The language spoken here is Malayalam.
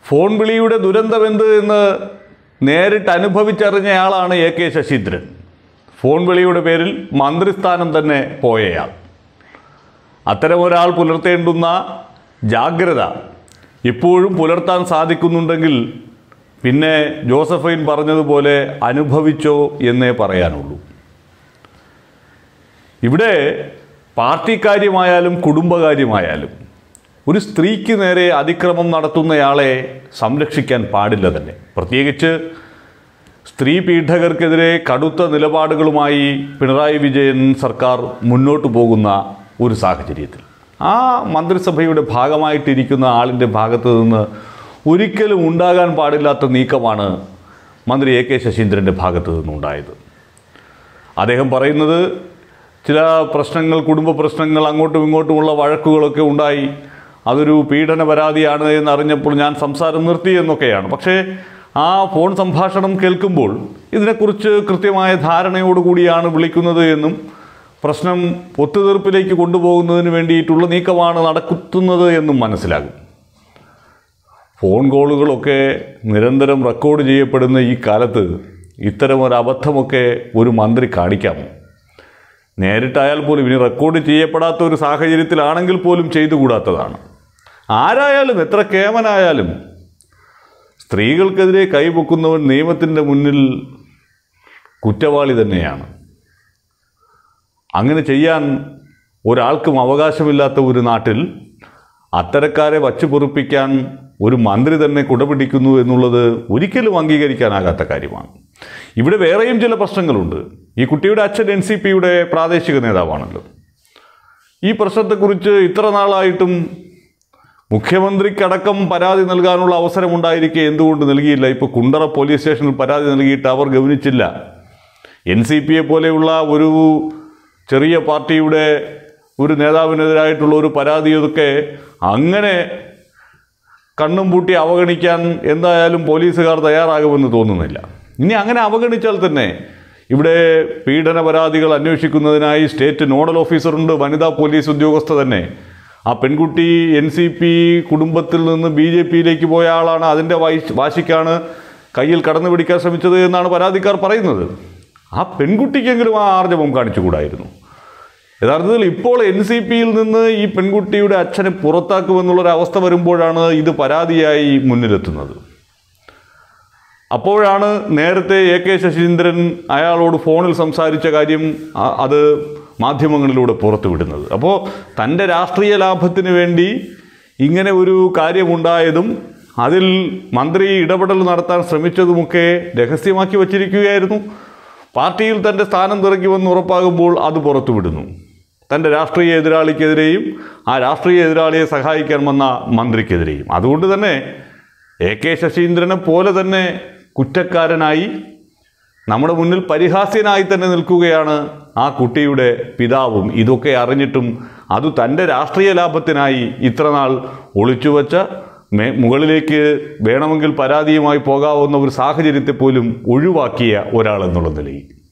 ഫോൺ വിളിയുടെ ദുരന്തമെന്ത് എന്ന് നേരിട്ട് അനുഭവിച്ചറിഞ്ഞയാളാണ് എ കെ ശശീന്ദ്രൻ ഫോൺ വിളിയുടെ പേരിൽ മന്ത്രിസ്ഥാനം തന്നെ പോയയാൾ അത്തരമൊരാൾ പുലർത്തേണ്ടുന്ന ജാഗ്രത ഇപ്പോഴും പുലർത്താൻ സാധിക്കുന്നുണ്ടെങ്കിൽ പിന്നെ ജോസഫൈൻ പറഞ്ഞതുപോലെ അനുഭവിച്ചോ എന്നേ പറയാനുള്ളൂ ഇവിടെ പാർട്ടിക്കാര്യമായാലും കുടുംബകാര്യമായാലും ഒരു സ്ത്രീക്ക് നേരെ അതിക്രമം നടത്തുന്നയാളെ സംരക്ഷിക്കാൻ പാടില്ല തന്നെ പ്രത്യേകിച്ച് സ്ത്രീ പീഡകർക്കെതിരെ കടുത്ത നിലപാടുകളുമായി പിണറായി വിജയൻ സർക്കാർ മുന്നോട്ട് പോകുന്ന ഒരു സാഹചര്യത്തിൽ ആ മന്ത്രിസഭയുടെ ഭാഗമായിട്ടിരിക്കുന്ന ആളിൻ്റെ ഭാഗത്ത് നിന്ന് ഒരിക്കലും ഉണ്ടാകാൻ പാടില്ലാത്ത നീക്കമാണ് മന്ത്രി എ കെ ശശീന്ദ്രൻ്റെ ഭാഗത്ത് നിന്നുണ്ടായത് അദ്ദേഹം പറയുന്നത് ചില പ്രശ്നങ്ങൾ കുടുംബ പ്രശ്നങ്ങൾ അങ്ങോട്ടും ഇങ്ങോട്ടുമുള്ള വഴക്കുകളൊക്കെ ഉണ്ടായി അതൊരു പീഡന പരാതിയാണ് എന്നറിഞ്ഞപ്പോൾ ഞാൻ സംസാരം നിർത്തി എന്നൊക്കെയാണ് പക്ഷേ ആ ഫോൺ സംഭാഷണം കേൾക്കുമ്പോൾ ഇതിനെക്കുറിച്ച് കൃത്യമായ ധാരണയോടുകൂടിയാണ് വിളിക്കുന്നത് എന്നും പ്രശ്നം ഒത്തുതീർപ്പിലേക്ക് കൊണ്ടുപോകുന്നതിന് വേണ്ടിയിട്ടുള്ള നീക്കമാണ് നടക്കുന്നത് എന്നും മനസ്സിലാകും ഫോൺ കോളുകളൊക്കെ നിരന്തരം റെക്കോർഡ് ചെയ്യപ്പെടുന്ന ഈ കാലത്ത് ഇത്തരം ഒരു അബദ്ധമൊക്കെ ഒരു മന്ത്രി കാണിക്കാമോ നേരിട്ടായാൽ പോലും ഇനി റെക്കോർഡ് ചെയ്യപ്പെടാത്ത ഒരു സാഹചര്യത്തിലാണെങ്കിൽ പോലും ചെയ്തുകൂടാത്തതാണ് ആരായാലും എത്ര കേമനായാലും സ്ത്രീകൾക്കെതിരെ കൈപൊക്കുന്നവൻ നിയമത്തിൻ്റെ മുന്നിൽ കുറ്റവാളി തന്നെയാണ് അങ്ങനെ ചെയ്യാൻ ഒരാൾക്കും അവകാശമില്ലാത്ത ഒരു നാട്ടിൽ അത്തരക്കാരെ വച്ചു പൊറുപ്പിക്കാൻ ഒരു മന്ത്രി തന്നെ കുടപിടിക്കുന്നു എന്നുള്ളത് ഒരിക്കലും അംഗീകരിക്കാനാകാത്ത കാര്യമാണ് ഇവിടെ വേറെയും ചില പ്രശ്നങ്ങളുണ്ട് ഈ കുട്ടിയുടെ അച്ഛൻ എൻ സി പിയുടെ പ്രാദേശിക നേതാവാണല്ലോ ഈ പ്രശ്നത്തെക്കുറിച്ച് ഇത്ര നാളായിട്ടും മുഖ്യമന്ത്രിക്കടക്കം പരാതി നൽകാനുള്ള അവസരമുണ്ടായിരിക്കെ എന്തുകൊണ്ട് നൽകിയില്ല ഇപ്പോൾ കുണ്ടറ പോലീസ് സ്റ്റേഷനിൽ പരാതി നൽകിയിട്ട് അവർ ഗവനിച്ചില്ല എൻ സി പിയെ പോലെയുള്ള ഒരു ചെറിയ പാർട്ടിയുടെ ഒരു നേതാവിനെതിരായിട്ടുള്ള ഒരു പരാതിയൊക്കെ അങ്ങനെ കണ്ണും പൂട്ടി അവഗണിക്കാൻ എന്തായാലും പോലീസുകാർ തയ്യാറാകുമെന്ന് തോന്നുന്നില്ല ഇനി അങ്ങനെ അവഗണിച്ചാൽ തന്നെ ഇവിടെ പീഡന പരാതികൾ അന്വേഷിക്കുന്നതിനായി സ്റ്റേറ്റ് നോഡൽ ഓഫീസറുണ്ട് വനിതാ പോലീസ് ഉദ്യോഗസ്ഥ തന്നെ ആ പെൺകുട്ടി എൻ സി പി കുടുംബത്തിൽ നിന്ന് ബി ജെ പിയിലേക്ക് പോയ ആളാണ് അതിൻ്റെ വായി- വാശിക്കാണ് കയ്യിൽ കടന്നു പിടിക്കാൻ ശ്രമിച്ചത് എന്നാണ് പരാതിക്കാർ പറയുന്നത് ആ പെൺകുട്ടിക്കെങ്കിലും ആ ആർജവം കാണിച്ചുകൂടായിരുന്നു യഥാർത്ഥത്തിൽ ഇപ്പോൾ എൻ സി പിയിൽ നിന്ന് ഈ പെൺകുട്ടിയുടെ അച്ഛനെ പുറത്താക്കുമെന്നുള്ളൊരവസ്ഥ വരുമ്പോഴാണ് ഇത് പരാതിയായി മുന്നിലെത്തുന്നത് അപ്പോഴാണ് നേരത്തെ എ കെ ശശീന്ദ്രൻ അയാളോട് ഫോണിൽ സംസാരിച്ച കാര്യം അ- അത് മാധ്യമങ്ങളിലൂടെ പുറത്തുവിടുന്നത് അപ്പോൾ തൻ്റെ രാഷ്ട്രീയ ലാഭത്തിന് വേണ്ടി ഇങ്ങനെ ഒരു കാര്യമുണ്ടായതും അതിൽ മന്ത്രി ഇടപെടൽ നടത്താൻ ശ്രമിച്ചതുമൊക്കെ രഹസ്യമാക്കി വച്ചിരിക്കുകയായിരുന്നു പാർട്ടിയിൽ തൻ്റെ സ്ഥാനം തിറക്കുമെന്ന് ഉറപ്പാകുമ്പോൾ അത് പുറത്തുവിടുന്നു തൻ്റെ രാഷ്ട്രീയ എതിരാളിക്കെതിരെയും ആ രാഷ്ട്രീയ എതിരാളിയെ സഹായിക്കാൻ വന്ന മന്ത്രിക്കെതിരെയും അതുകൊണ്ട് തന്നെ എ കെ ശശീന്ദ്രനെ പോലെ തന്നെ കുറ്റക്കാരനായി നമ്മുടെ മുന്നിൽ പരിഹാസ്യനായി തന്നെ നിൽക്കുകയാണ് ആ കുട്ടിയുടെ പിതാവും ഇതൊക്കെ അറിഞ്ഞിട്ടും അത് തൻ്റെ രാഷ്ട്രീയ ലാഭത്തിനായി ഇത്രനാൾ ഒളിച്ചുവച്ച മേ മുകളിലേക്ക് വേണമെങ്കിൽ പരാതിയുമായി പോകാവുന്ന ഒരു സാഹചര്യത്തെ പോലും ഒഴിവാക്കിയ ഒരാളെന്നുള്ള നിലയിൽ